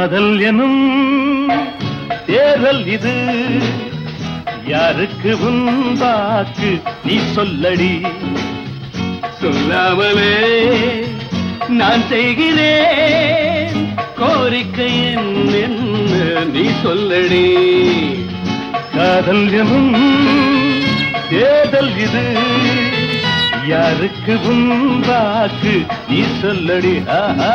காதல் எனும் தேர்தல் இது யாருக்கு உன்பாக்கு நீ சொல்லடி சொல்லாமலே நான் செய்கிறேன் கோரிக்கை என்ன நீ சொல்லடி காதல் எனும் தேர்தல் இது யாருக்கு உன்பாக்கு நீ சொல்லடி ஆஹா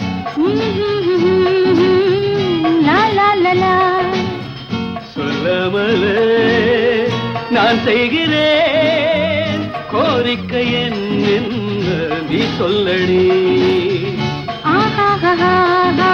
லா லா லா லா சொல்லாமலே நான் செய்கிறேன் கோரிக்கை என்ன நீ சொல்லடி ஆஹாஹாஹா.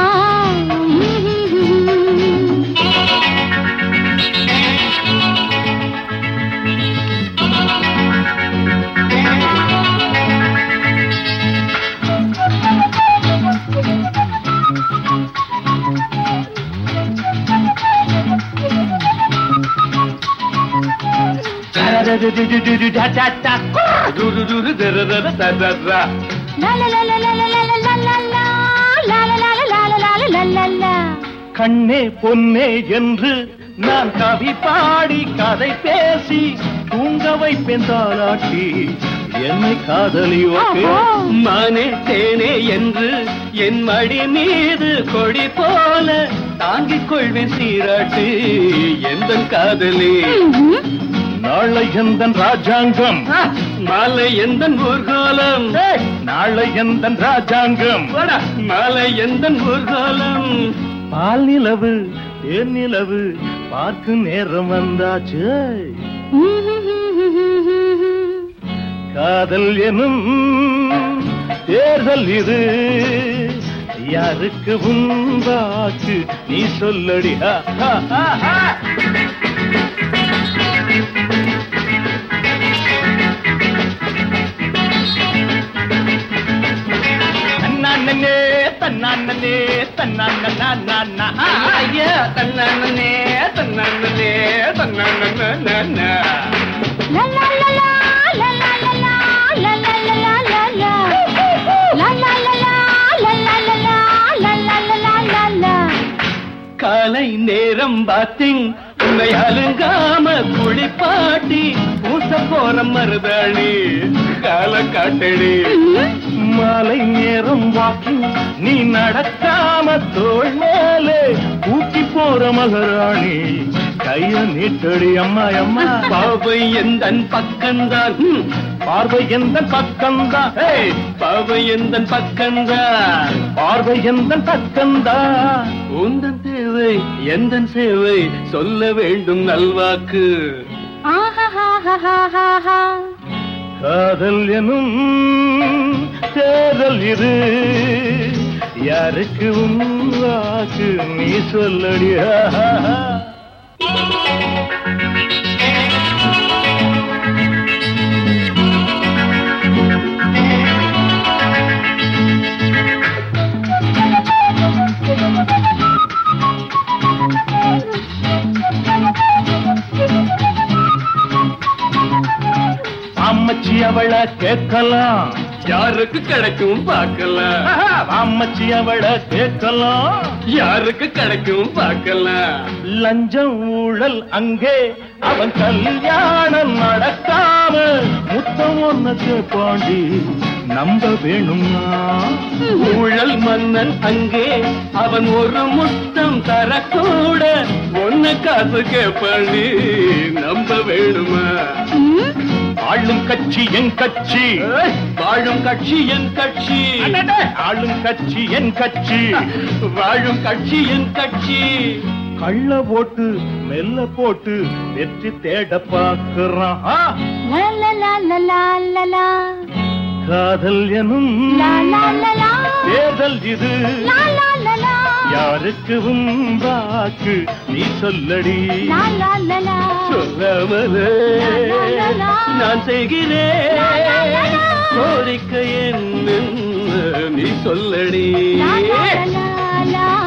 ருருருரு தரதர தரதரா. லா லா லா லா லா லா லா லா லா லா. லா லா லா லா லா லா லா லா லா லா. கண்ணே பொன்னே என்று நான் கவி பாடி கதை பேசி தூங்க வைப்பேன் தாலாட்டி என்னை காதலியோக்கு ஆஹா. மானே தேனே என்று என் மடி மீது கொடி போல தாங்கிக் கொள்வேன் சீராட்டு எந்த காதலி ம்ஹும். நாளை எந்தன் ராஜாங்கம் ஆ, மாலை எந்த ஊர்கோலம் ஏய், நாளை எந்தன் ராஜாங்கம் வாடா, மாலை எந்த ஊர்கோலம் பால் நிலவு தேன் நிலவு பார்க்கும் நேரம் வந்தாச்சு காதல் எனும் தேர்தல் இது யாருக்கு உன்பாக்கு நீ சொல்லடி ஹா, ஹா, ஹா, ஹா. தன்னானே தன்னானே தன்னானா ஐயா தன்னானே தன்னானே தன்னானே லா லா லா லா. லா லா லா லா. லா லா லா லா லா லா. லா லா லா லா. லா லா லா லா. லா லா லா லா லா லா. காலை நேரம் பாத்திங் உன்னை அலுங்காம குளிப்பாட்டி பூச போற மருதாணி கால காட்டடி மாலை நேரம் வாக்கிங் நீ நடக்காம தோள் மேலே ஊட்டி போற மகராணி கைய நீட்டடி அம்மா அம்மா பாவை எந்தன் பக்கம்தான் ஹம், பார்வை எந்த பக்கம்தான் ஏய், பாவை எந்தன் பக்கம்தான் பார்வை எந்த பக்கம்தான் உந்தன் தேவை எந்தன் சேவை சொல்ல வேண்டும் நல்வாக்கு ஆஹாஹாஹாஹாஹா. காதல் எனும் தேர்தல் இது யாருக்கு உன் வாக்கு நீ சொல்லடி ஆஹா. அம்மச்சி அவளை கேட்கலாம் யாருக்கு கிடைக்கும் பார்க்கலாம் ஆஹா, அம்மச்சி அவளை கேட்கலாம் யாருக்கு கிடைக்கும் பார்க்கலாம் லஞ்சம் ஊழல் அங்கே அவன் கல்யாணம் நடக்காம முத்தம் ஒன்னது பாண்டி நம்ப வேணுமா ஊழல் மன்னன் அங்கே அவன் ஒரு முத்தம் தரக்கூட ஒன்னு காசு கேப்பாண்டி நம்ப வேணுமா ம்? ஆளும் கட்சி என் கட்சி ஏய், வாழும் கட்சி என் கட்சி அடடே, ஆளும் கட்சி என் கட்சி வாழும் கட்சி என் கட்சி கள்ள போட்டு மெல்ல போட்டு வெற்றி தேட பாக்குறான் ஆ, லா லா லா லா லா லா லா. காதல் எனும் லா லா லா லா. தேர்தல் இது லா லா லா லா. யாருக்கு உண்டாக்கு நீ சொல்லடி லா லா லா லா. சொல்லாமலே நான் செய்கிறேன் கோரிக்கை என்ன நீ சொல்லடி லா லா லா லா லா.